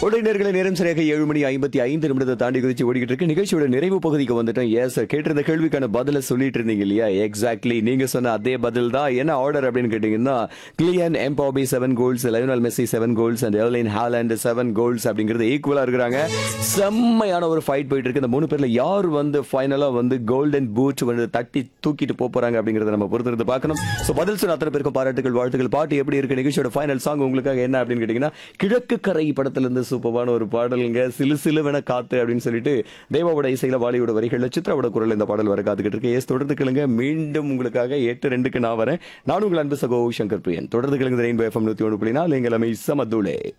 உடையினர்களை நேரம் சரியாக ஏழு மணி ஐம்பத்தி ஐந்து நிமிடத்தை தாண்டி குதிச்சு ஓடிக்கிட்டு இருக்கு நிகழ்ச்சியோட நிறைவு பகுதிக்கு வந்துட்டோம் ஏன் சார் கேட்டிருந்த கேள்விக்கான பதில சொல்லிட்டு இருந்தீங்க இல்லையா எக்ஸாக்ட்லி நீங்க சொன்ன அதே பதில் தான் என்ன ஆர்டர் அப்படின்னு கேட்டீங்கன்னா Kylian Mbappe seven goals Lionel Messi seven goals and Erling Haaland seven goals அப்படிங்கிறது ஈக்குவலா இருக்கிறாங்க செம்மையான ஒரு ஃபைட் போயிட்டு இருக்கு இந்த மூணு பேர்ல யார் வந்து ஃபைனலா வந்து கோல்டன் பூட் வந்து தட்டி தூக்கிட்டு போப் போறாங்க அப்படிங்கறத நம்ம பொறுத்திருந்து பார்க்கணும் சோ பதில் சொன்ன அத்தனை பேருக்கும் பாராட்டுகள் வாழ்த்துக்கள் பாட்டு எப்படி இருக்கு நிகழ்ச்சியோட ஃபைனல் சாங் உங்களுக்காக என்ன அப்படின்னு கேட்டீங்கன்னா கிழக்கு கரை படத்துல இருந்து சூப்பரான ஒரு பாடலுங்க சிலு சிலுவென காத்து அப்படின்னு சொல்லிட்டு தேவாவோட இசையில வாலியோட வரிகள்ல சித்ராவோட குரல் இந்த பாடல் வர காத்துக்கிட்டு இருக்கு ஏஸ் தொடர்ந்து கிளுங்க மீண்டும் உங்களுக்காக எட்டு ரெண்டுக்கு நான் வரேன் நானும் உங்கள் அன்பு சகோ சங்கர் பிரியன் தொடர்ந்து கிழங்கு ரெயின்போ எஃப்எம் நூத்தி ஒன்று புள்ளி நாலு எங்கள் அமை சமதுளே